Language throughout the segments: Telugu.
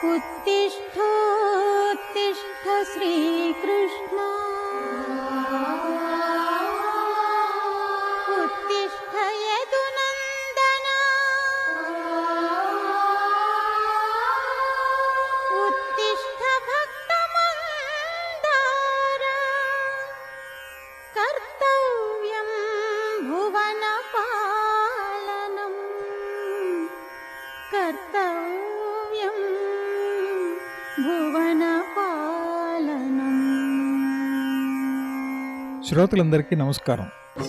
उत्तिष्ठोत्तिष्ठ श्रीकृष्ण उत्तिष्ठ यदुनन्दन उत्तिष्ठ भक्तमन्दार कर्तव्यं भुवनपालनम् कर्तव्यं भुवनपालनम् శ్రోతలందరికీ నమస్కారం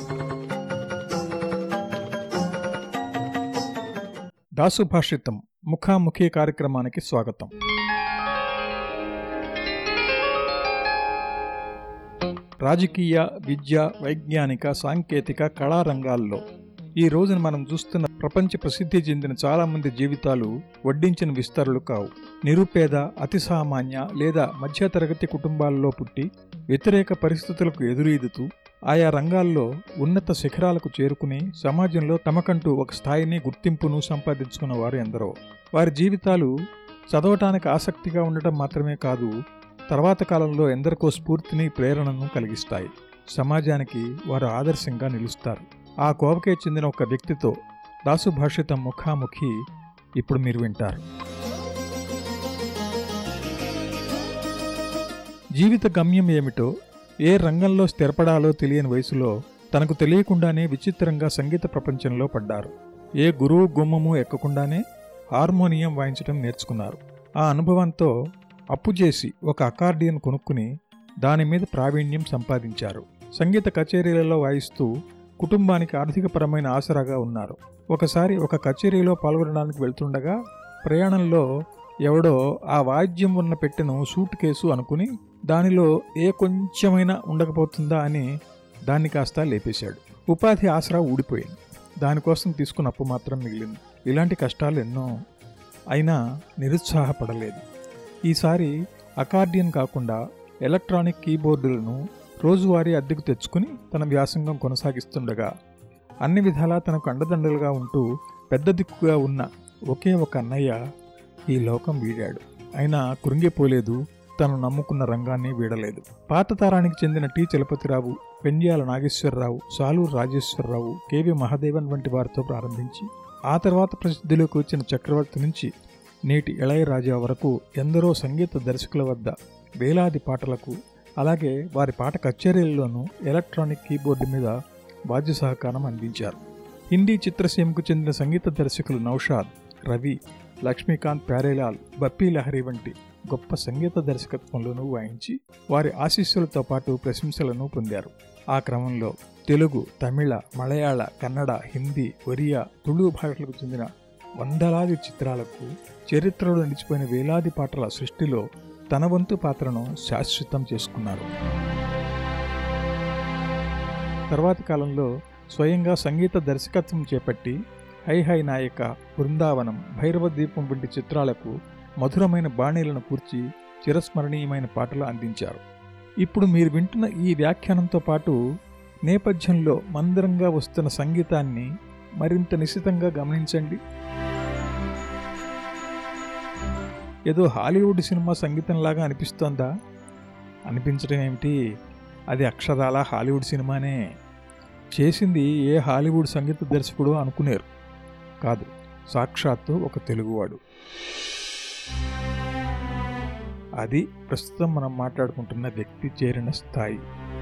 దాసు భాషితం ముఖాముఖి కార్యక్రమానికి స్వాగతం రాజకీయ విద్య వైజ్ఞానిక సాంకేతిక కళా రంగాల్లో ఈ రోజున మనం చూస్తున్న ప్రపంచ ప్రసిద్ధి చెందిన చాలా మంది జీవితాలు వడ్డించిన విస్తరులు కావు నిరుపేద అతి సామాన్య లేదా మధ్యతరగతి కుటుంబాల్లో పుట్టి వ్యతిరేక పరిస్థితులకు ఎదురీదుతూ ఆయా రంగాల్లో ఉన్నత శిఖరాలకు చేరుకుని సమాజంలో తమకంటూ ఒక స్థాయిని గుర్తింపును సంపాదించుకున్న వారు ఎందరో వారి జీవితాలు చదవటానికి ఆసక్తిగా ఉండటం మాత్రమే కాదు తర్వాత కాలంలో ఎందరికో స్ఫూర్తిని ప్రేరణను కలిగిస్తాయి సమాజానికి వారు ఆదర్శంగా నిలుస్తారు ఆ కోవకే చెందిన ఒక వ్యక్తితో దాసు భాషితం ముఖాముఖి ఇప్పుడు మీరు వింటారు జీవిత గమ్యం ఏమిటో ఏ రంగంలో స్థిరపడాలో తెలియని వయసులో తనకు తెలియకుండానే విచిత్రంగా సంగీత ప్రపంచంలో పడ్డారు ఏ గురువు గుమ్మము ఎక్కకుండానే హార్మోనియం వాయించడం నేర్చుకున్నారు ఆ అనుభవంతో అప్పు చేసి ఒక అకార్డియన్ కొనుక్కుని దాని మీద ప్రావీణ్యం సంపాదించారు సంగీత కచేరీలలో వాయిస్తూ కుటుంబానికి ఆర్థికపరమైన ఆసరాగా ఉన్నారు ఒకసారి ఒక కచేరీలో పాల్గొనడానికి వెళ్తుండగా ప్రయాణంలో ఎవడో ఆ వాద్యం ఉన్న పెట్టెను సూట్ కేసు అనుకుని దానిలో ఏ కొంచెమైనా ఉండకపోతుందా అని దాన్ని కాస్త లేపేశాడు ఉపాధి ఆసరా ఊడిపోయింది దానికోసం తీసుకున్న అప్పు మాత్రం మిగిలింది ఇలాంటి కష్టాలు ఎన్నో అయినా నిరుత్సాహపడలేదు ఈసారి అకార్డియన్ కాకుండా ఎలక్ట్రానిక్ కీబోర్డులను రోజువారీ అద్దెకు తెచ్చుకుని తన వ్యాసంగం కొనసాగిస్తుండగా అన్ని విధాలా తనకు అండదండలుగా ఉంటూ పెద్ద దిక్కుగా ఉన్న ఒకే ఒక అన్నయ్య ఈ లోకం వీడాడు అయినా కృంగిపోలేదు తను నమ్ముకున్న రంగాన్ని వీడలేదు పాత తరానికి చెందిన టి చలపతిరావు పెండ్యాల నాగేశ్వరరావు సాలూరు రాజేశ్వరరావు కేవి మహాదేవన్ వంటి వారితో ప్రారంభించి ఆ తర్వాత ప్రసిద్ధిలోకి వచ్చిన చక్రవర్తి నుంచి నేటి ఇళయరాజా వరకు ఎందరో సంగీత దర్శకుల వద్ద వేలాది పాటలకు అలాగే వారి పాట కచేరీల్లోనూ ఎలక్ట్రానిక్ కీబోర్డు మీద వాద్య సహకారం అందించారు హిందీ చిత్రసీమకు చెందిన సంగీత దర్శకులు నౌషాద్ రవి లక్ష్మీకాంత్ ప్యారేలాల్ బప్పీ లహరి వంటి గొప్ప సంగీత దర్శకత్వంలోనూ వాయించి వారి ఆశీస్సులతో పాటు ప్రశంసలను పొందారు ఆ క్రమంలో తెలుగు తమిళ మలయాళ కన్నడ హిందీ ఒరియా తుళు భాషలకు చెందిన వందలాది చిత్రాలకు చరిత్రలో నిలిచిపోయిన వేలాది పాటల సృష్టిలో తన వంతు పాత్రను శాశ్వతం చేసుకున్నారు తర్వాతి కాలంలో స్వయంగా సంగీత దర్శకత్వం చేపట్టి హై హై నాయక బృందావనం భైరవ దీపం వంటి చిత్రాలకు మధురమైన బాణీలను కూర్చి చిరస్మరణీయమైన పాటలు అందించారు ఇప్పుడు మీరు వింటున్న ఈ వ్యాఖ్యానంతో పాటు నేపథ్యంలో మందరంగా వస్తున్న సంగీతాన్ని మరింత నిశితంగా గమనించండి ఏదో హాలీవుడ్ సినిమా సంగీతంలాగా అనిపిస్తోందా అనిపించడం ఏమిటి అది అక్షరాల హాలీవుడ్ సినిమానే చేసింది ఏ హాలీవుడ్ సంగీత దర్శకుడు అనుకునేరు కాదు సాక్షాత్తు ఒక తెలుగువాడు అది ప్రస్తుతం మనం మాట్లాడుకుంటున్న వ్యక్తి చేరిన స్థాయి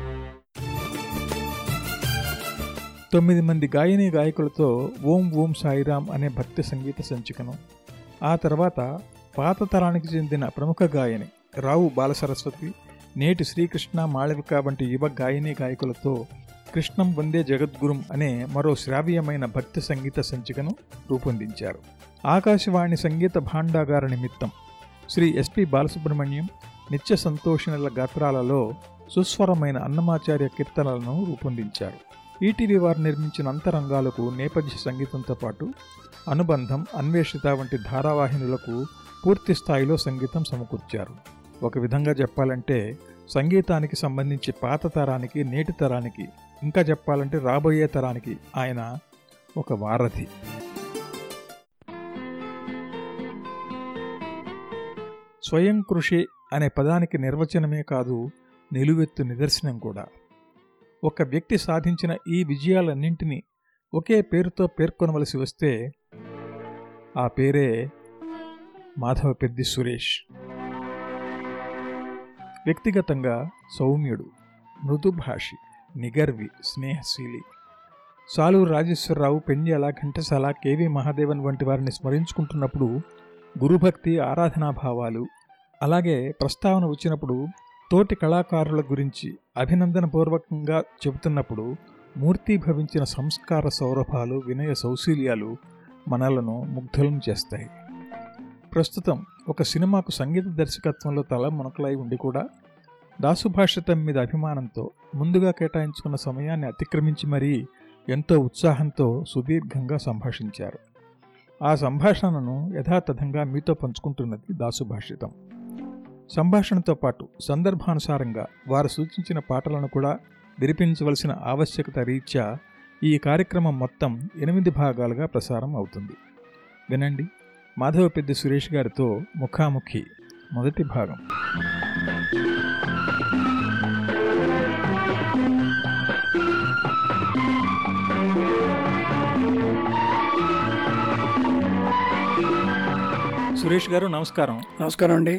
తొమ్మిది మంది గాయని గాయకులతో ఓం ఓం సాయిరామ్ అనే భక్తి సంగీత సంచికను ఆ తర్వాత పాత తరానికి చెందిన ప్రముఖ గాయని రావు బాలసరస్వతి నేటి శ్రీకృష్ణ మాళవిక వంటి యువ గాయని గాయకులతో కృష్ణం వందే జగద్గురుం అనే మరో శ్రావ్యమైన భక్తి సంగీత సంచికను రూపొందించారు ఆకాశవాణి సంగీత భాండాగార నిమిత్తం శ్రీ ఎస్పి బాలసుబ్రహ్మణ్యం నిత్య సంతోషణల గాత్రాలలో సుస్వరమైన అన్నమాచార్య కీర్తనలను రూపొందించారు ఈటీవీ వారు నిర్మించిన అంతరంగాలకు నేపథ్య సంగీతంతో పాటు అనుబంధం అన్వేషిత వంటి ధారావాహినులకు పూర్తి స్థాయిలో సంగీతం సమకూర్చారు ఒక విధంగా చెప్పాలంటే సంగీతానికి సంబంధించి పాత తరానికి నేటి తరానికి ఇంకా చెప్పాలంటే రాబోయే తరానికి ఆయన ఒక వారధి స్వయం కృషి అనే పదానికి నిర్వచనమే కాదు నిలువెత్తు నిదర్శనం కూడా ఒక వ్యక్తి సాధించిన ఈ విజయాలన్నింటినీ ఒకే పేరుతో పేర్కొనవలసి వస్తే ఆ పేరే మాధవ పెద్ది సురేష్ వ్యక్తిగతంగా సౌమ్యుడు మృదుభాషి నిగర్వి స్నేహశీలి సాలూరు రాజేశ్వరరావు పెండ్యాల ఘంటసాల కేవి మహాదేవన్ వంటి వారిని స్మరించుకుంటున్నప్పుడు గురుభక్తి ఆరాధనాభావాలు అలాగే ప్రస్తావన వచ్చినప్పుడు తోటి కళాకారుల గురించి అభినందనపూర్వకంగా చెబుతున్నప్పుడు మూర్తీభవించిన సంస్కార సౌరభాలు వినయ సౌశీల్యాలు మనలను ముగ్ధులను చేస్తాయి ప్రస్తుతం ఒక సినిమాకు సంగీత దర్శకత్వంలో తల మునకలై ఉండి కూడా దాసుభాషితం మీద అభిమానంతో ముందుగా కేటాయించుకున్న సమయాన్ని అతిక్రమించి మరీ ఎంతో ఉత్సాహంతో సుదీర్ఘంగా సంభాషించారు ఆ సంభాషణను యథాతథంగా మీతో పంచుకుంటున్నది దాసుభాషితం సంభాషణతో పాటు సందర్భానుసారంగా వారు సూచించిన పాటలను కూడా వినిపించవలసిన ఆవశ్యకత రీత్యా ఈ కార్యక్రమం మొత్తం ఎనిమిది భాగాలుగా ప్రసారం అవుతుంది వినండి మాధవపెద్ది సురేష్ గారితో ముఖాముఖి మొదటి భాగం సురేష్ గారు నమస్కారం నమస్కారం అండి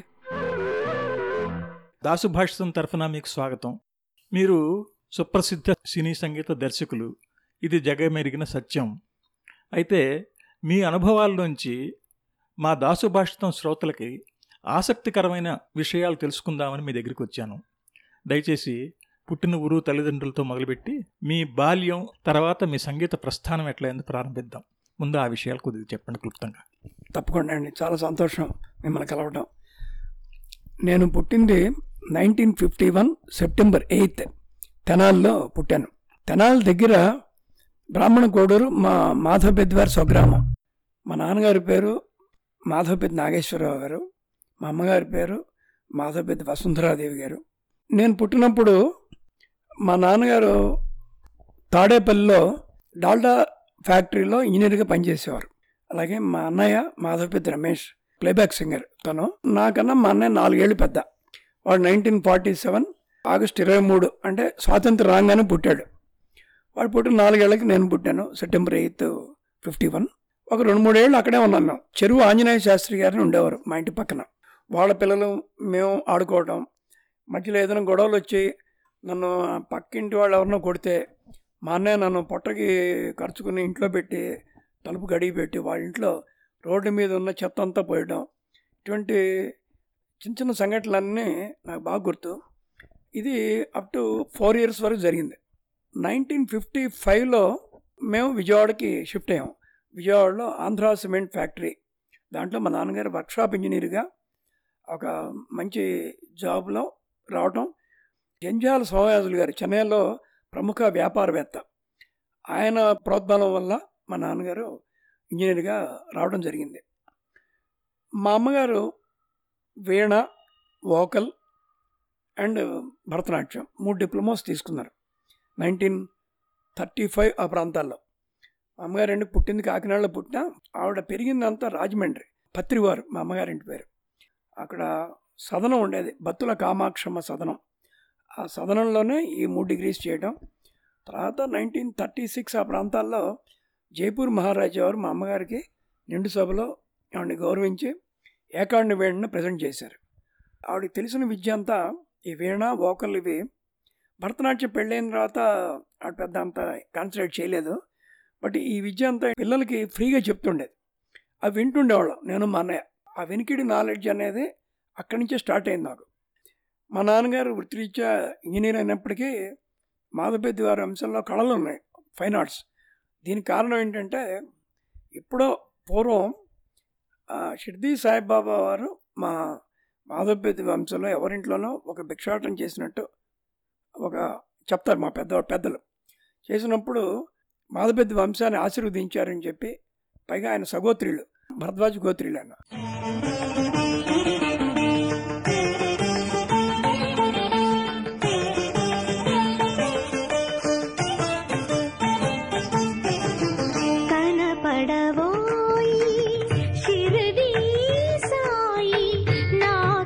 దాసు భాషితం తరఫున మీకు స్వాగతం మీరు సుప్రసిద్ధ సినీ సంగీత దర్శకులు ఇది జగమెరిగిన సత్యం అయితే మీ అనుభవాల్లోంచి మా దాసు భాషితం శ్రోతలకి ఆసక్తికరమైన విషయాలు తెలుసుకుందామని మీ దగ్గరికి వచ్చాను దయచేసి పుట్టిన ఊరు తల్లిదండ్రులతో మొదలుపెట్టి మీ బాల్యం తర్వాత మీ సంగీత ప్రస్థానం ఎట్లయిందో ప్రారంభిద్దాం ముందు ఆ విషయాలు కొద్దిగా చెప్పండి క్లుప్తంగా తప్పకుండా అండి చాలా సంతోషం మిమ్మల్ని కలవడం నేను పుట్టింది nineteen fifty one September eighth తెనాల్లో పుట్టాను తెనాల్ దగ్గర బ్రాహ్మణ కోడూరు మా మాధవపెద్దివారి స్వగ్రామం మా నాన్నగారి పేరు మాధవపెద్ది నాగేశ్వరరావు గారు మా అమ్మగారి పేరు మాధవపెద్ది వసుంధరాదేవి గారు నేను పుట్టినప్పుడు మా నాన్నగారు తాడేపల్లిలో డాల్డా ఫ్యాక్టరీలో ఇంజనీర్గా పనిచేసేవారు అలాగే మా అన్నయ్య మాధవపెద్ది రమేష్ ప్లేబ్యాక్ సింగర్ తను నాకన్నా మా అన్నయ్య నాలుగేళ్ళు పెద్ద వాడు నైన్టీన్ ఫార్టీ సెవెన్ ఆగస్ట్ ఇరవై మూడు అంటే స్వాతంత్రం రాగానే పుట్టాడు వాడు పుట్టిన నాలుగేళ్లకి నేను పుట్టాను సెప్టెంబర్ ఎయిత్ ఫిఫ్టీ వన్ ఒక రెండు మూడేళ్ళు అక్కడే ఉన్నాను మేము చెరువు ఆంజనేయ శాస్త్రి గారిని ఉండేవారు మా ఇంటి పక్కన వాళ్ళ పిల్లలు మేము ఆడుకోవడం మధ్యలో ఏదైనా గొడవలు వచ్చి నన్ను పక్కింటి వాళ్ళు ఎవరినో కొడితే మా అన్నయ్య నన్ను పొట్టకి ఖర్చుకుని ఇంట్లో పెట్టి తలుపు గడిగి పెట్టి వాళ్ళ ఇంట్లో రోడ్డు మీద ఉన్న చెత్త అంతా పోయడం ఇటువంటి చిన్న చిన్న సంఘటనలన్నీ నాకు బాగా గుర్తు ఇది అప్ టు ఫోర్ ఇయర్స్ వరకు జరిగింది నైన్టీన్ ఫిఫ్టీ ఫైవ్లో మేము విజయవాడకి షిఫ్ట్ అయ్యాం విజయవాడలో ఆంధ్ర సిమెంట్ ఫ్యాక్టరీ దాంట్లో మా నాన్నగారు వర్క్షాప్ ఇంజనీర్గా ఒక మంచి జాబ్లో రావటం జంజాల సోమయాజులు గారు చెన్నైలో ప్రముఖ వ్యాపారవేత్త ఆయన ప్రోద్బలం వల్ల మా నాన్నగారు ఇంజనీర్గా రావడం జరిగింది మా అమ్మగారు వీణ వోకల్ అండ్ భరతనాట్యం మూడు డిప్లొమాస్ తీసుకున్నారు నైన్టీన్ థర్టీ ఫైవ్ ఆ ప్రాంతాల్లో మా అమ్మగారు అండి పుట్టింది కాకినాడలో పుట్టిన ఆవిడ పెరిగిందంతా రాజమండ్రి పత్రివారు మా అమ్మగారింటి పేరు అక్కడ సదనం ఉండేది బత్తుల కామాక్షమ్మ సదనం ఆ సదనంలోనే ఈ మూడు డిగ్రీస్ చేయడం తర్వాత నైన్టీన్ థర్టీ సిక్స్ ఆ ప్రాంతాల్లో జైపూర్ మహారాజా వారు మా అమ్మగారికి నిండు సభలో ఆవిడని గౌరవించి ఏకాండి వీణను ప్రజెంట్ చేశారు ఆవిడకి తెలిసిన విద్య అంతా ఈ వీణ వోకల్ ఇవి భరతనాట్యం పెళ్ళైన తర్వాత ఆవిడ పెద్ద అంత కాన్సన్ట్రేట్ చేయలేదు బట్ ఈ విద్య అంతా పిల్లలకి ఫ్రీగా చెప్తుండేది అవి వింటుండేవాళ్ళం నేను మా అన్నయ్య ఆ వెనికిడి నాలెడ్జ్ అనేది అక్కడి నుంచే స్టార్ట్ అయింది నాకు మా నాన్నగారు వృత్తిరీత్యా ఇంజనీర్ అయినప్పటికీ మాధవపెద్ది వారి అంశంలో కళలు ఉన్నాయి ఫైన్ ఆర్ట్స్ దీనికి కారణం ఏంటంటే ఎప్పుడో పూర్వం ఆ, షిర్దీ సాయిబాబా వారు మా మాధవపెద్ది వంశంలో ఎవరింట్లోనో ఒక భిక్షాటం చేసినట్టు ఒక చెప్తారు మా పెద్ద పెద్దలు చేసినప్పుడు మాధవపెద్ది వంశాన్ని ఆశీర్వదించారని చెప్పి పైగా ఆయన సగోత్రియులు భరద్వాజ గోత్రియులు ఆయన కనపడవోయి షిరిడీ సాయి నా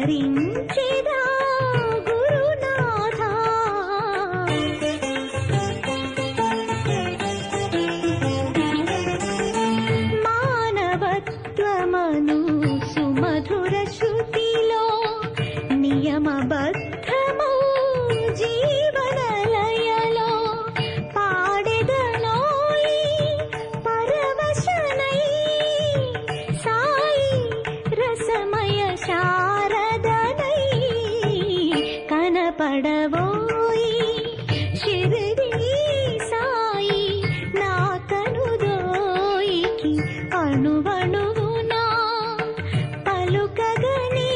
స్మరించెదా గురునాథా మానవత్వమను సుమధుర శృతిలో నియమబద్ధమౌ జీవనలయలో పాడెదనోయి పరవశనై సాయి రసమయ శారదనై కనపడవోయి శిరిడి సాయి నా కనుదోయికి అణువణువునా పలుకగని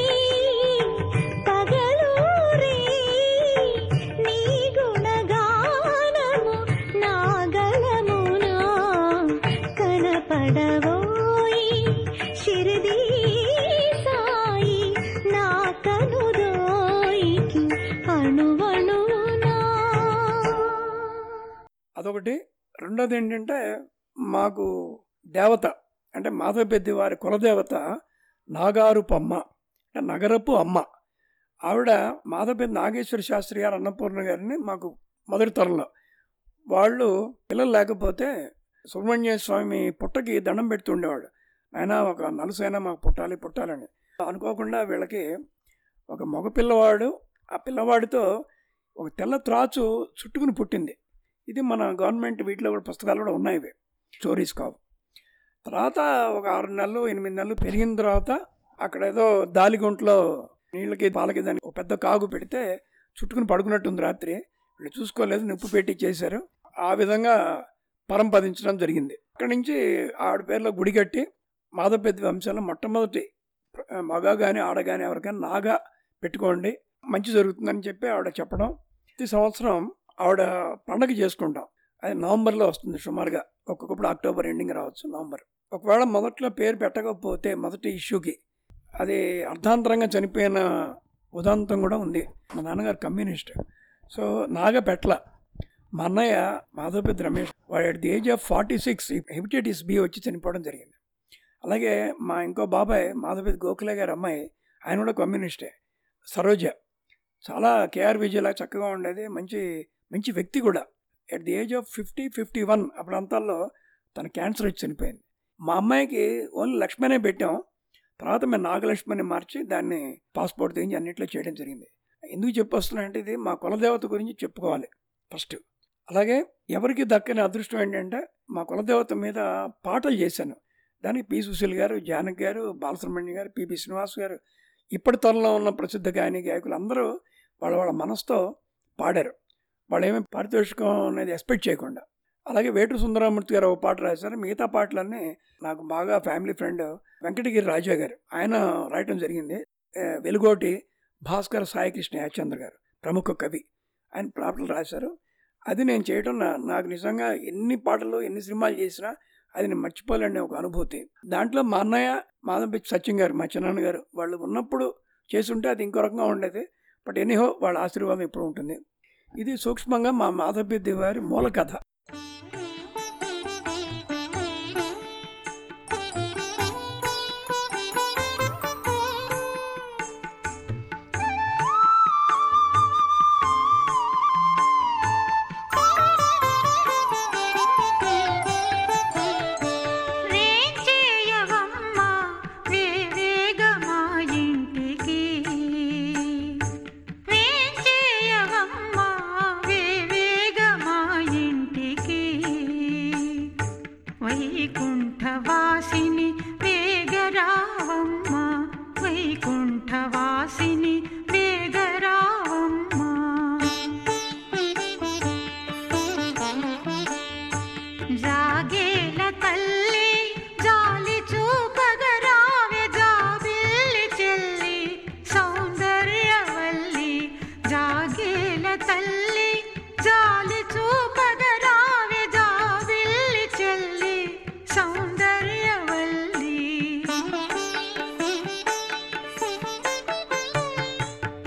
పగలూరి నీ గుణగానము నా గలమునా కనపడవోయి శిరిడి సాయి నా కనుదోయికి అణువణువునా అదొకటి రెండోది ఏంటంటే మాకు దేవత అంటే మాధవపెద్ది వారి కులదేవత నాగారుపమ్మ అంటే నగరపు అమ్మ ఆవిడ మాధవపెద్ది నాగేశ్వర శాస్త్రి గారు అన్నపూర్ణ గారిని మాకు మొదటి తరంలో వాళ్ళు పిల్లలు లేకపోతే సుబ్రహ్మణ్య స్వామి పుట్టకి దండం పెడుతూ ఉండేవాడు ఆయన ఒక నలుసైనా మాకు పుట్టాలి పుట్టాలని అనుకోకుండా వీళ్ళకి ఒక మగ పిల్లవాడు ఆ పిల్లవాడితో ఒక తెల్ల త్రాచు చుట్టుకుని పుట్టింది ఇది మన గవర్నమెంట్ వీటిలో కూడా పుస్తకాలు కూడా ఉన్నాయి ఇవి స్టోరీస్ కావు తర్వాత ఒక ఆరు నెలలు ఎనిమిది నెలలు పెరిగిన తర్వాత అక్కడ ఏదో దాలిగుంట్లో నీళ్ళకి పాలకి దానికి ఒక పెద్ద కాగు పెడితే చుట్టుకుని పడుకున్నట్టుంది రాత్రి వీళ్ళు చూసుకోలేదు నిప్పు పెట్టి చేశారు ఆ విధంగా పరంపదించడం జరిగింది అక్కడి నుంచి ఆవిడ పేరులో గుడి కట్టి మాధవపెద్ది వంశంలో మొట్టమొదటి మగ కానీ ఆడ కానీ ఎవరికైనా నాగా పెట్టుకోండి మంచి జరుగుతుందని చెప్పి ఆవిడ చెప్పడం ప్రతి సంవత్సరం ఆవిడ పండగ చేసుకుంటాం అది నవంబర్లో వస్తుంది సుమారుగా ఒక్కొక్కప్పుడు అక్టోబర్ ఎండింగ్ రావచ్చు నవంబర్ ఒకవేళ మొదట్లో పేరు పెట్టకపోతే మొదటి ఇష్యూకి అది అర్ధాంతరంగా చనిపోయిన ఉదాంతం కూడా ఉంది మా నాన్నగారు కమ్యూనిస్ట్ సో నాగ పెట్ల మా అన్నయ్య మాధవపెద్ది రమేష్ వాడు at the age of forty six hepatitis B వచ్చి చనిపోవడం జరిగింది అలాగే మా ఇంకో బాబాయ్ మాధవపెద్ది గోఖలే గారి అమ్మాయి ఆయన కూడా కమ్యూనిస్టే సరోజ చాలా కేఆర్ విజయలా చక్కగా ఉండేది మంచి మంచి వ్యక్తి కూడా at the age of fifty fifty one ఆ ప్రాంతాల్లో తన క్యాన్సర్ వచ్చి చనిపోయింది మా అమ్మాయికి ఓన్లీ లక్ష్మణే పెట్టాం తర్వాత మేము నాగలక్ష్మణి మార్చి దాన్ని పాస్పోర్ట్ తీయించి అన్నింటిలో చేయడం జరిగింది ఎందుకు చెప్పొస్తున్నా అంటే ఇది మా కులదేవత గురించి చెప్పుకోవాలి ఫస్ట్ అలాగే ఎవరికి దక్కని అదృష్టం ఏంటంటే మా కులదేవత మీద పాటలు చేశాను దానికి పి సుశీల్ గారు జానక్ గారు బాలసుబ్రహ్మణ్యం గారు పిపి శ్రీనివాస్ గారు ఇప్పటి తరంలో ఉన్న ప్రసిద్ధ గాయని గాయకులు అందరూ వాళ్ళ వాళ్ళ మనసుతో పాడారు వాళ్ళు ఏమీ పారితోషికం అనేది ఎక్స్పెక్ట్ చేయకుండా అలాగే వేటు సుందరామూర్తి గారు ఒక పాట రాశారు మిగతా పాటలన్నీ నాకు బాగా ఫ్యామిలీ ఫ్రెండ్ వెంకటగిరి రాజా గారు ఆయన రాయటం జరిగింది ఏ, వెలుగోటి భాస్కర్ సాయికృష్ణ యాచంద్ర గారు ప్రముఖ కవి ఆయన పాటలు రాశారు అది నేను చేయటం నా నాకు నిజంగా ఎన్ని పాటలు ఎన్ని సినిమాలు చేసినా అది నేను మర్చిపోలేని ఒక అనుభూతి దాంట్లో మా అన్నయ్య మాధవపి సత్యం గారు మా చిన్నాన్న గారు వాళ్ళు ఉన్నప్పుడు చేసుంటే అది ఇంకో రకంగా ఉండేది బట్ ఎనీహో వాళ్ళ ఆశీర్వాదం ఇప్పుడు ఉంటుంది ఇది సూక్ష్మంగా మా మాధవపెద్ది వారి మూల కథ రేంచేయవమ్మ వేవేగమా ఇంటికి రేంచేయవమ్మ వేవేగమా ఇంటికి వైకుంఠవాసిని వేగరావమ్మ వైకుంఠవాసిని వేగరావమ్మ జాగేల తల్లి జాలి చూపగరావె జాబిల్లి చెల్లి సౌందర్యవల్లి జాగేల తల్లి జాలి చూపగరావె జాబిల్లి చెల్లి సౌందర్యవల్లి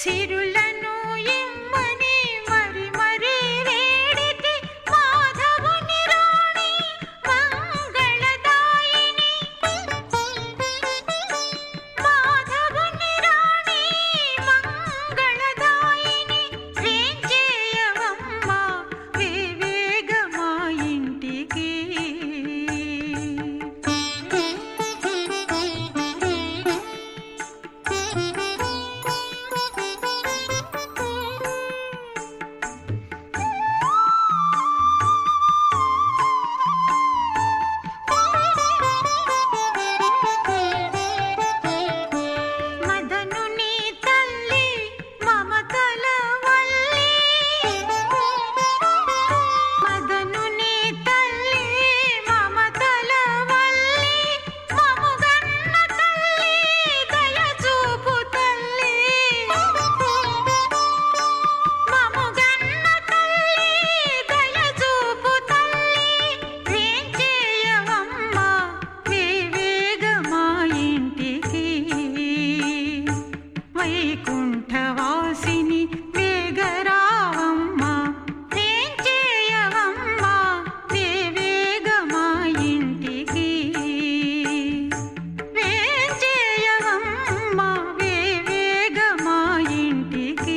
సిరులను ఇమ్మని మరి మరి వేడితి మాధవుని రాణి మంగళదాయిని మాధవుని రాణి మంగళదాయిని వేంచేయవమ్మ వేవేగమా ఇంటికి మదనుని తల్లి మమతల వల్లి మదనుని తల్లి మమతల వల్లి మముగన్న తల్లి దయచూపు తల్లి మముగన్న తల్లి దయచూపు తల్లి వేంచేయవమ్మ వేవేగమా ఇంటికి వైకుంఠవాసిని వేగరావమ్మ వేంచేయవమ్మ వేవేగమా ఇంటికి వేంచేయవమ్మ వేవేగమా ఇంటికి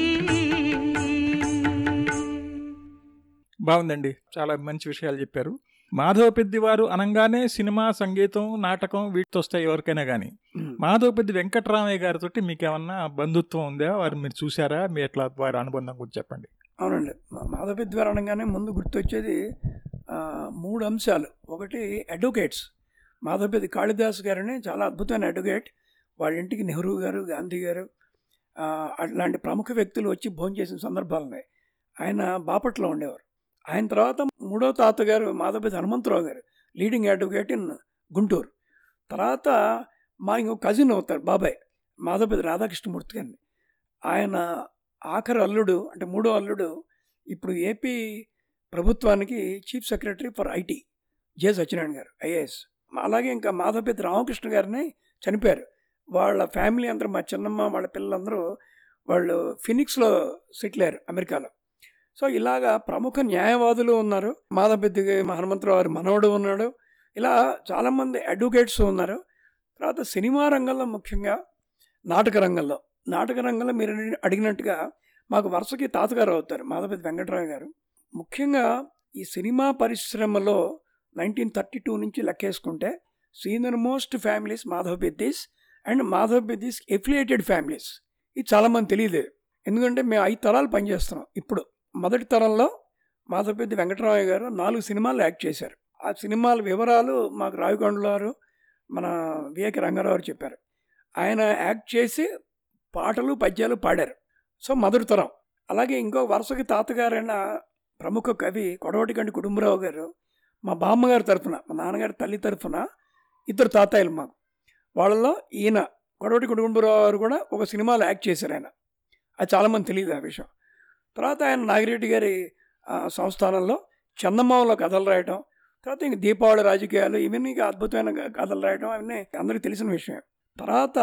బాగుందండి చాలా మంచి విషయాలు చెప్పారు మాధవ పెద్దివారు అనగానే సినిమా సంగీతం నాటకం వీటితో వస్తాయి ఎవరికైనా కానీ ఉమ్. మాధవ పెద్ది వెంకటరామయ్య గారితో మీకు ఏమన్నా బంధుత్వం ఉందా వారు మీరు చూసారా మీ ఎట్లా వారి అనుబంధం గురించి చెప్పండి అవునండి మా- మాధవ పెద్దివారు అనగానే ముందు గుర్తొచ్చేది ఆ, మూడు అంశాలు ఒకటి అడ్వకేట్స్ మాధవపేది కాళిదాస్ గారని చాలా అద్భుతమైన అడ్వకేట్ వాళ్ళ ఇంటికి నెహ్రూ గారు గాంధీ గారు ఆ, అట్లాంటి ప్రముఖ వ్యక్తులు వచ్చి భోంచేసిన సందర్భాలు ఉన్నాయి ఆయన బాపట్లో ఉండేవారు ఆయన తర్వాత మూడో తాతగారు మాధవపేది హనుమంతరావు గారు లీడింగ్ అడ్వకేట్ ఇన్ గుంటూరు తర్వాత మా ఇంకో కజిన్ అవుతారు బాబాయ్ మాధవపేది రాధాకృష్ణమూర్తి గారిని ఆయన ఆఖరి అల్లుడు అంటే మూడో అల్లుడు ఇప్పుడు ఏపీ ప్రభుత్వానికి chief secretary for IT J Satyanarayana garu IAS అలాగే ఇంకా మాధవపేతి రామకృష్ణ గారిని చనిపోయారు వాళ్ళ ఫ్యామిలీ అందరూ మా చిన్నమ్మ వాళ్ళ పిల్లలందరూ వాళ్ళు ఫినిక్స్లో సెటిల్ అయ్యారు అమెరికాలో సో ఇలాగా ప్రముఖ న్యాయవాదులు ఉన్నారు మాధవపెద్ది హనుమంతరావు గారి మనవడు ఉన్నాడు ఇలా చాలామంది అడ్వకేట్స్ ఉన్నారు తర్వాత సినిమా రంగంలో ముఖ్యంగా నాటక రంగంలో నాటక రంగంలో మీరు అడిగినట్టుగా మాకు వరుసకి తాతగారు అవుతారు మాధవపతి వెంకటరావు గారు ముఖ్యంగా ఈ సినిమా పరిశ్రమలో నైన్టీన్ థర్టీ టూ నుంచి లెక్కేసుకుంటే senior most families Madhav Peddis and Madhav Peddis affiliated families ఇది చాలామంది తెలియదు ఎందుకంటే మేము ఐదు తరాలు పనిచేస్తున్నాం ఇప్పుడు మొదటి తరంలో మాధవ్ పెద్ది వెంకటరామయ్య గారు నాలుగు సినిమాలు యాక్ట్ చేశారు ఆ సినిమాల వివరాలు మాకు రావికొండల వారు మన వివేక రంగారావు గారు చెప్పారు ఆయన యాక్ట్ చేసి పాటలు పద్యాలు పాడారు సో మొదటి తరం అలాగే ఇంకో వరుసకి తాతగారైన ప్రముఖ కవి కొడవటిగంటి కుటుంబరావు గారు మా బామ్మగారి తరఫున మా నాన్నగారి తల్లి తరఫున ఇద్దరు తాతయ్యలు మాకు వాళ్ళలో ఈయన కొడవటి కుటుంబరావు గారు కూడా ఒక సినిమాలో యాక్ట్ చేశారు ఆయన అది చాలామంది తెలియదు ఆ విషయం తర్వాత ఆయన నాగిరెడ్డి గారి ఆ, సంస్థానంలో చందమామలో కథలు రాయటం తర్వాత ఇంక దీపావళి రాజకీయాలు ఇవన్నీ ఇక అద్భుతమైన క- కథలు రాయటం అవన్నీ అందరికీ తెలిసిన విషయం తర్వాత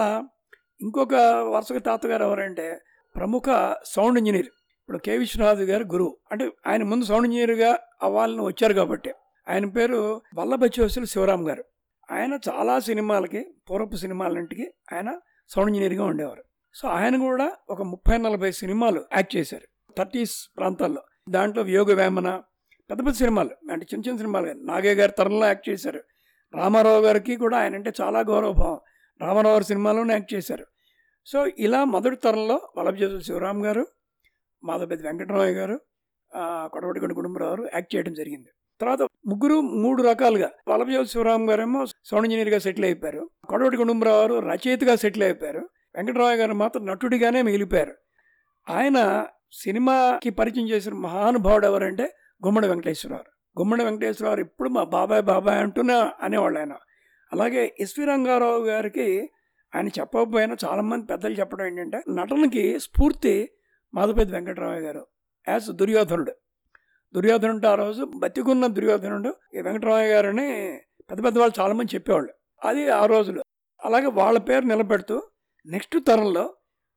ఇంకొక వరుసగా తాతగారు ఎవరంటే ప్రముఖ సౌండ్ ఇంజనీర్ ఇప్పుడు కె విశ్వనాథ్ గారు గురువు అంటే ఆయన ముందు సౌండ్ ఇంజనీర్గా అవ్వాలని వచ్చారు కాబట్టి ఆయన పేరు వల్లభచ్చవసులు శివరాం గారు ఆయన చాలా సినిమాలకి పూర్వపు సినిమాలన్నింటికి ఆయన సౌండ్ ఇంజనీర్గా ఉండేవారు సో ఆయన కూడా ఒక ముప్పై నలభై సినిమాలు యాక్ట్ చేశారు థర్టీస్ ప్రాంతాల్లో దాంట్లో యోగ వేమన పెద్ద పెద్ద సినిమాలు అంటే చిన్న చిన్న సినిమాలు కాదు. నాగయ్య గారి తరంలో యాక్ట్ చేశారు రామారావు గారికి కూడా ఆయన అంటే చాలా గౌరవభావం రామారావు గారి సినిమాలోనే యాక్ట్ చేశారు సో ఇలా మొదటి తరంలో వల్లభజేసు శివరామ్ గారు మాధవపతి వెంకటరామయ్య గారు ఆ, కొడవటిగొండ కుటుంబరావు గారు యాక్ట్ చేయడం జరిగింది తర్వాత ముగ్గురు మూడు రకాలుగా వల్లభజేసు శివరామ్ గారేమో సౌండ్ ఇంజనీర్గా సెటిల్ అయిపోయారు కొడవటి కుటుంబరావు గారు రచయితగా సెటిల్ అయిపోయారు వెంకటరామయ్య గారు మాత్రం నటుడిగానే మిగిలిపోయారు ఆయన సినిమాకి పరిచయం చేసిన మహానుభావుడు ఎవరంటే గుమ్మడి వెంకటేశ్వరరావు గుమ్మడి వెంకటేశ్వరరావు ఇప్పుడు మా బాబాయ్ బాబాయ్ అంటూనే అనేవాళ్ళు ఆయన అలాగే ఎస్వి రంగారావు గారికి ఆయన చెప్పకపోయినా చాలామంది పెద్దలు చెప్పడం ఏంటంటే నటనకి స్ఫూర్తి మాధవపతి వెంకటరామయ్య గారు యాజ్ దుర్యోధనుడు దుర్యోధనుడు ఆ రోజు బతికున్న దుర్యోధనుడు ఈ వెంకటరామయ్య గారని పెద్ద పెద్ద వాళ్ళు చాలామంది చెప్పేవాళ్ళు అది ఆ రోజులు అలాగే వాళ్ళ పేరు నిలబెడుతూ నెక్స్ట్ తరంలో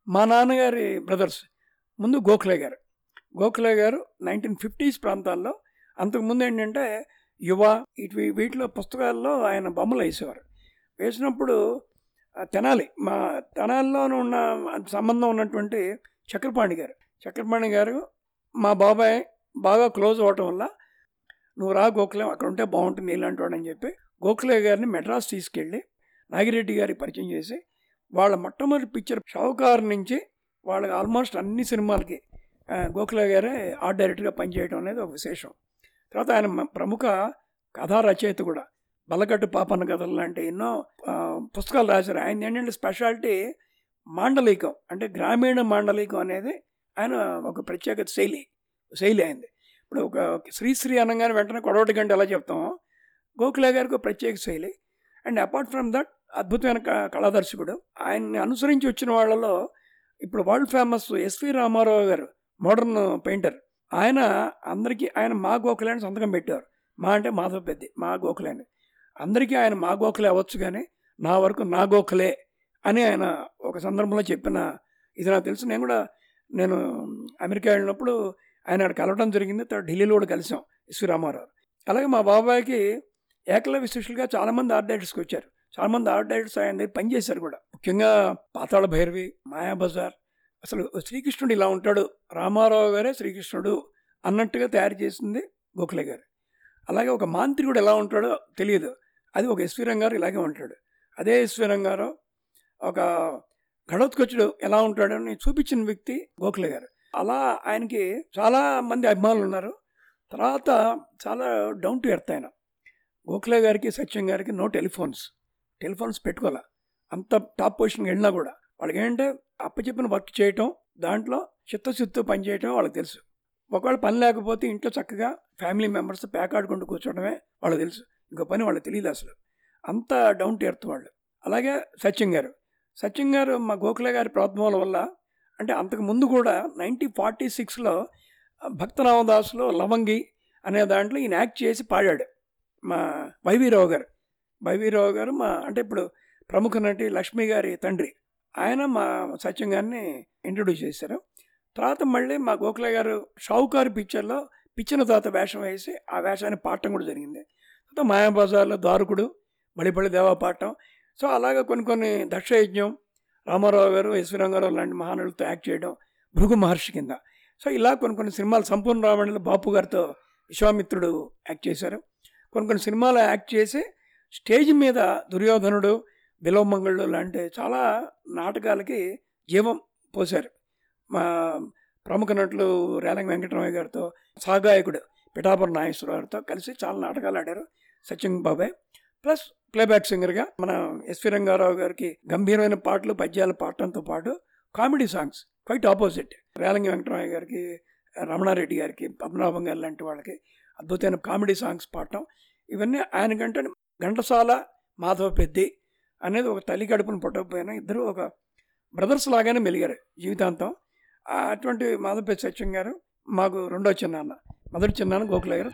మా నాన్నగారి బ్రదర్స్ ముందు గోఖలే గారు గోఖలే గారు నైన్టీన్ ఫిఫ్టీస్ ప్రాంతాల్లో అంతకుముందు ఏంటంటే యువ ఇటు వీటిలో పుస్తకాల్లో ఆయన బొమ్మలు వేసేవారు వేసినప్పుడు ఆ తెనాలి మా తెనాలిలో ఉన్న సంబంధం ఉన్నటువంటి చక్రపాణి గారు చక్రపాణి గారు మా బాబాయ్ బాగా క్లోజ్ అవటం వల్ల నువ్వు రా గోఖలే అక్కడ ఉంటే బాగుంటుంది ఇలాంటి వాడు అని చెప్పి గోఖలే గారిని మెడ్రాస్ తీసుకెళ్ళి నాగిరెడ్డి గారికి పరిచయం చేసి వాళ్ళ మొట్టమొదటి పిక్చర్ షావుకార్ నుంచి వాళ్ళకి ఆల్మోస్ట్ అన్ని సినిమాలకి ఆ, గోఖలే గారే ఆర్ట్ డైరెక్టర్గా పనిచేయడం అనేది ఒక విశేషం తర్వాత ఆయన మ- ప్రముఖ కథా రచయిత కూడా బల్లకట్టు పాపన్న కథలు లాంటి ఎన్నో ఆ, పుస్తకాలు రాశారు ఆయన ఏంటంటే స్పెషాలిటీ మాండలికం అంటే గ్రామీణ మాండలికం అనేది ఆయన ఒక ప్రత్యేక శైలి శైలి అయింది ఇప్పుడు ఒక శ్రీశ్రీ అనగానే వెంటనే కొడవటి గంట ఎలా చెప్తామో గోఖలే గారికి ఒక ప్రత్యేక శైలి అండ్ అపార్ట్ ఫ్రమ్ దట్ అద్భుతమైన క- కళాదర్శకుడు ఆయన్ని అనుసరించి వచ్చిన వాళ్ళలో ఇప్పుడు వరల్డ్ ఫేమస్ ఎస్వి రామారావు గారు మోడర్న్ పెయింటర్ ఆయన అందరికీ ఆయన మా గోఖలే అని సంతకం పెట్టారు మా అంటే మాధవ పెద్ది మా గోఖలే అని అందరికీ ఆయన మా గోఖలే అవ్వచ్చు కానీ నా వరకు నా గోఖలే అని ఆయన ఒక సందర్భంలో చెప్పిన ఇది నాకు తెలుసు నేను కూడా నేను అమెరికా వెళ్ళినప్పుడు ఆయన అక్కడ కలవడం జరిగింది తర్వాత ఢిల్లీలో కూడా కలిసాం ఎస్వి రామారావు అలాగే మా బాబాయ్కి ఏకలవ్య శిష్యులుగా చాలామంది ఆర్ట్ డైరెక్టర్స్కి వచ్చారు చాలామంది ఆర్ట్ డైరెక్టర్స్ ఆయన దగ్గర పనిచేశారు కూడా ముఖ్యంగా పాతాళ భైరవి మాయాబజార్ అసలు శ్రీకృష్ణుడు ఇలా ఉంటాడు రామారావు గారే శ్రీకృష్ణుడు అన్నట్టుగా తయారు చేసింది గోఖలే గారు అలాగే ఒక మాంత్రికుడు ఎలా ఉంటాడో తెలియదు అది ఒక ఎస్వి రంగారు ఇలాగే ఉంటాడు అదే ఎస్వి రంగారావు ఒక ఘటోత్కచుడు ఎలా ఉంటాడని చూపించిన వ్యక్తి గోఖలే గారు అలా ఆయనకి చాలా మంది అభిమానులు ఉన్నారు తర్వాత చాలా డౌన్ టు ఎర్త్ ఆయన గోఖలే గారికి సత్యం గారికి నో టెలిఫోన్స్ టెలిఫోన్స్ పెట్టుకోవాలా అంత టాప్ పొజిషన్కి వెళ్ళినా కూడా వాళ్ళకి ఏంటంటే అప్పచెప్పిన వర్క్ చేయటం దాంట్లో చిత్తశుద్ధితో పనిచేయటం వాళ్ళకి తెలుసు ఒకవేళ పని లేకపోతే ఇంట్లో చక్కగా ఫ్యామిలీ మెంబర్స్ పేకాడుకుంటూ కూర్చోవడమే వాళ్ళకి తెలుసు ఇంకో పని వాళ్ళకి తెలియదు అసలు అంత డౌన్ టు ఎర్త్ వాళ్ళు అలాగే సత్యం గారు సత్యం గారు మా గోఖలే గారి ప్రోద్భవాల వల్ల అంటే అంతకు ముందు కూడా నైన్టీన్ ఫార్టీ సిక్స్లో భక్తరామదాసులో లవంగి అనే దాంట్లో ఈయన యాక్ట్ చేసి పాడాడు మా వైవీరావు గారు వైవీరావు గారు మా అంటే ఇప్పుడు ప్రముఖ నటి లక్ష్మి గారి తండ్రి ఆయన మా సత్యం గారిని ఇంట్రడ్యూస్ చేశారు తర్వాత మళ్ళీ మా గోఖలే గారు షావుకారు పిక్చర్లో పిచ్చిన తాత వేషం వేసి ఆ వేషాన్ని పాడటం కూడా జరిగింది తర్వాత మాయాబజార్లో దారుకుడు బలిపల్లి దేవా పాడటం సో అలాగా కొన్ని కొన్ని దక్షయజ్ఞం రామారావు గారు ఎస్వి రంగారావు లాంటి మహానులతో యాక్ట్ చేయడం భృగు మహర్షి కింద సో ఇలా కొన్ని కొన్ని సినిమాలు సంపూర్ణ రావణులు బాపు గారితో విశ్వామిత్రుడు యాక్ట్ చేశారు కొన్ని కొన్ని సినిమాలు యాక్ట్ చేసి స్టేజ్ మీద దుర్యోధనుడు బిలోమంగళుడు లాంటి చాలా నాటకాలకి జీవం పోశారు మా ప్రముఖ నటులు రేలంగి వెంకటరామయ్య గారితో సహగాయకుడు పిఠాపురం నాగేశ్వరరావు గారితో కలిసి చాలా నాటకాలు ఆడారు సచిన్ బాబాయ్ ప్లస్ ప్లేబ్యాక్ సింగర్గా మన ఎస్వి రంగారావు గారికి గంభీరమైన పాటలు పద్యాలు పాడటంతో పాటు comedy songs quite opposite Relangi Venkataramayya గారికి రమణారెడ్డి గారికి పద్మనాభం గారి లాంటి వాళ్ళకి అద్భుతమైన కామెడీ సాంగ్స్ పాడటం ఇవన్నీ ఆయనకంటే ఘంటసాల మాధవ పెద్ది అనేది ఒక తల్లి కడుపును పుట్టకపోయినా ఇద్దరు ఒక బ్రదర్స్ లాగానే మెలిగారు జీవితాంతం ఆ అటువంటి మాధవ పెద్ది సత్యం గారు మాకు రెండో చిన్నాన్న మొదటి చిన్నాన్న గోకుల గారు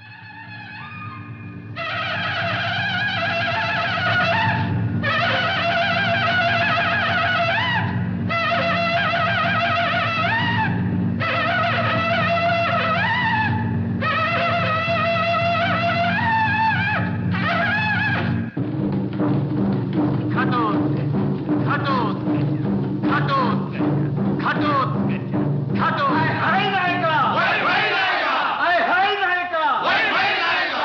घटोत्कच घटोत्कच घटोत्कच घटोत्कच घटो हय नायका वय वय नायका हय हय नायका वय वय నాయకా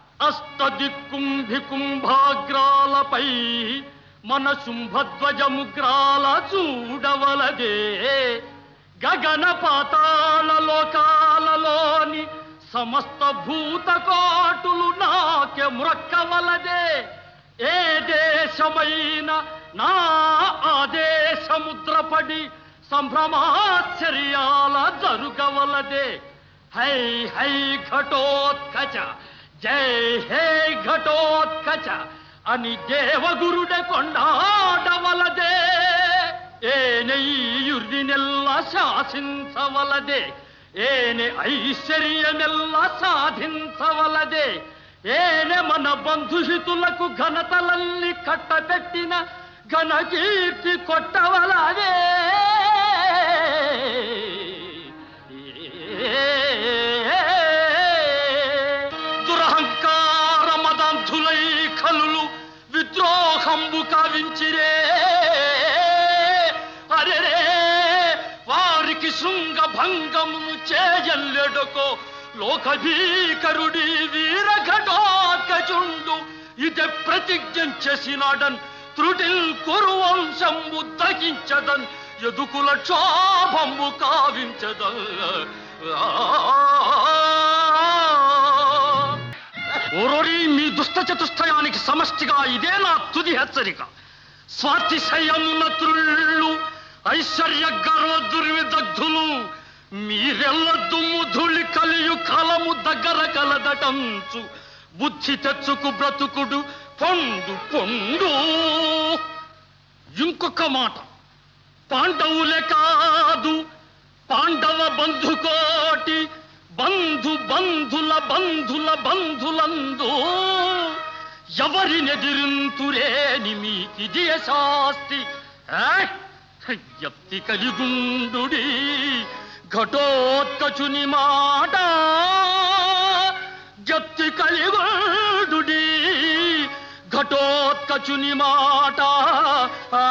అష్టదిక్కుంభికుంభాగ్రాలపై మన శుంభధ్వజముగ్రాల చూడవలదే గగన పాతాళ లోకాలలోని సమస్త భూతకోటులు నాకె మురక్కవలదే ఏ దేశమైన నా ఆదేశముద్రపడి సంభ్రమాశ్చర్యాల జరుగవలదే హై హై ఘటోత్కచ జై హే ఘటోత్కచ అని దేవగురుడే కొండాడవలదే ఏనే యుర్దినెల్ల శాసించవలదే ఏనే ఐశ్వర్యమెల్ల సాధించవలదే ఏనే మన బంధుహితులకు ఘనతలల్ని కట్టపెట్టిన ఘనకీర్తి కొట్టవలదే శృంగ భంగమును చేయల్లెడుకో లోక భీకరుడి వీర ఘటోత్కచుండు ఇదే ప్రతిజ్ఞ చేసినాడన్ త్రుటిల్ కురువంశంబు దగించదన్ ఎదుకుల క్షోభంబు కావించదన్ ఓరోరి మీ దుష్ట చతుష్టయానికి సమష్టిగా ఇదే నా తుది హెచ్చరిక స్వాతిశయమున త్రుళ్ళు ఐశ్వర్య గర్వ దుర్విదగ్ధులు మీరెల్ల దుమ్ము ధూళి కలియు కలము దగ్గర కలదటంచు బుద్ధి తెచ్చుకు బ్రతుకుడు పొండు పొండు ఇంకొక మాట పాండవులే కాదు పాండవ బంధుకోటి బంధు బంధుల బంధుల బంధులందు ఎవరినెదిరింతురేని మీకిది శాస్తి ఎత్తి కలిగుండుడి ఘటోత్కచుని మాట జప్తి కలిగుండుడి ఘటోత్కచుని మాట ఆ,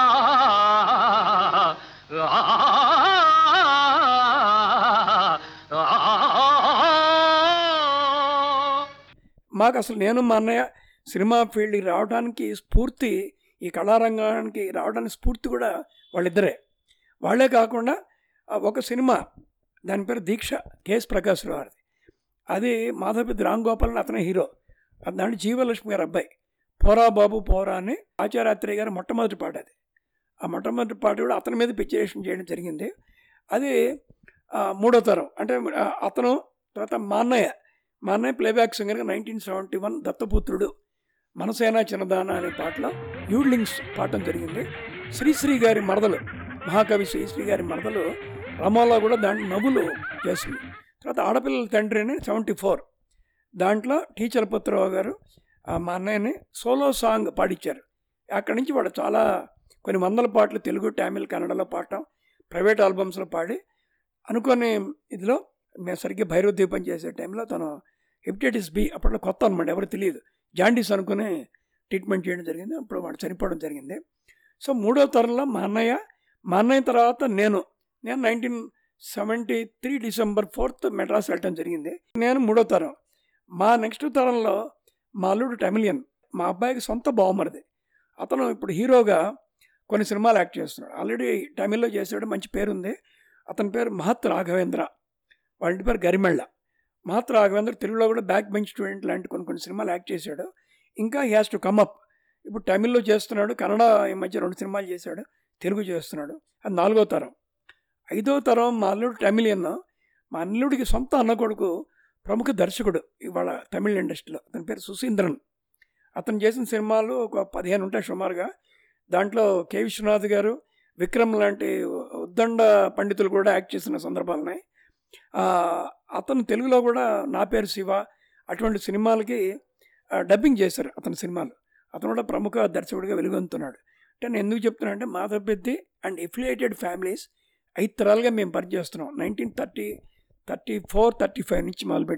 మాకు అసలు నేను మా అన్నయ్య సినిమా ఫీల్డ్కి రావడానికి స్ఫూర్తి ఈ కళారంగానికి రావడానికి స్ఫూర్తి కూడా వాళ్ళిద్దరే వాళ్ళే కాకుండా ఆ ఒక సినిమా దాని పేరు దీక్ష కేఎస్ ప్రకాష్ వారిది అది మాధవపెద్ది రామ్ గోపాల్ అని అతనే హీరో అది దాంట్లో జీవలక్ష్మి గారి అబ్బాయి పోరా బాబు పోరా అని ఆచారాత్రి గారి మొట్టమొదటి పాట అది ఆ మొట్టమొదటి పాట కూడా అతని మీద పిక్చరేషన్ చేయడం జరిగింది అది ఆ, మూడో తరం అంటే ఆ, అతను తర్వాత మా అన్నయ్య మా అన్నయ్య ప్లేబ్యాక్ సింగర్గా నైన్టీన్ సెవెంటీ వన్ దత్తపుత్రుడు మనసేన చిన్నదాన అనే పాటలో యూడ్లింగ్స్ పాడటం జరిగింది శ్రీశ్రీ గారి మరదలు మహాకవి శ్రీశ్రీ గారి మరదలు రమాలా కూడా దాంట్లో నవ్వులు చేసింది తర్వాత ఆడపిల్లల తండ్రి అని సెవెంటీ ఫోర్ దాంట్లో టీచర్ పుత్రరావు గారు ఆ మా అన్నయ్యని సోలో సాంగ్ పాడించారు అక్కడి నుంచి వాడు చాలా కొన్ని వందల పాటలు తెలుగు తమిళ్ కన్నడలో పాడటం ప్రైవేట్ ఆల్బమ్స్లో పాడి అనుకోని ఇదిలో మేము సరిగ్గా భైరవ దీపం చేసే టైంలో తను హెపటైటిస్ బి అప్పట్లో కొత్త అనమాట ఎవరు తెలియదు జాండీస్ అనుకుని ట్రీట్మెంట్ చేయడం జరిగింది అప్పుడు వాడు చనిపోవడం జరిగింది సో మూడో తరంలో మా అన్నయ్య మా అన్నయ్య తర్వాత నేను నేను nineteen seventy three December fourth Madras వెళ్ళటం జరిగింది నేను మూడో తరం మా నెక్స్ట్ తరంలో మా అల్లుడు టమిలియన్ మా అబ్బాయికి సొంత బావమరిది అతను ఇప్పుడు హీరోగా కొన్ని సినిమాలు యాక్ట్ చేస్తున్నాడు ఆల్రెడీ తమిళ్లో చేసాడు మంచి పేరుంది అతని పేరు మహత్ రాఘవేంద్ర వాళ్ళ ఇంటి పేరు గరిమెళ్ళ మహత్ రాఘవేంద్ర తెలుగులో కూడా బ్యాక్ బెంచ్ స్టూడెంట్ లాంటి కొన్ని కొన్ని సినిమాలు యాక్ట్ చేశాడు ఇంకా he has to come up ఇప్పుడు తమిళ్లో చేస్తున్నాడు కన్నడ ఈ మధ్య రెండు సినిమాలు చేశాడు తెలుగు చేస్తున్నాడు అది నాలుగో తరం ఐదో తరం మా అల్లుడు తమిళియన్ మా అల్లుడికి సొంత అన్న కొడుకు ప్రముఖ దర్శకుడు ఇవాళ తమిళ ఇండస్ట్రీలో అతని పేరు సుశీంద్రన్ అతను చేసిన సినిమాలు ఒక పదిహేను ఉంటాయి సుమారుగా దాంట్లో కె విశ్వనాథ్ గారు విక్రమ్ లాంటి ఉద్దండ పండితులు కూడా యాక్ట్ చేసిన సందర్భాలు ఉన్నాయి ఆ, అతను తెలుగులో కూడా నా పేరు శివ అటువంటి సినిమాలకి ఆ, డబ్బింగ్ చేశారు అతని సినిమాలు అతను కూడా ప్రముఖ దర్శకుడిగా వెలుగొందుతున్నాడు అంటే నేను ఎందుకు చెప్తున్నా అంటే Madhav Peddi and affiliated families ఐదు తరాలుగా మేము పనిచేస్తున్నాం nineteen thirty thirty four thirty five నుంచి మొదలుపెట్టి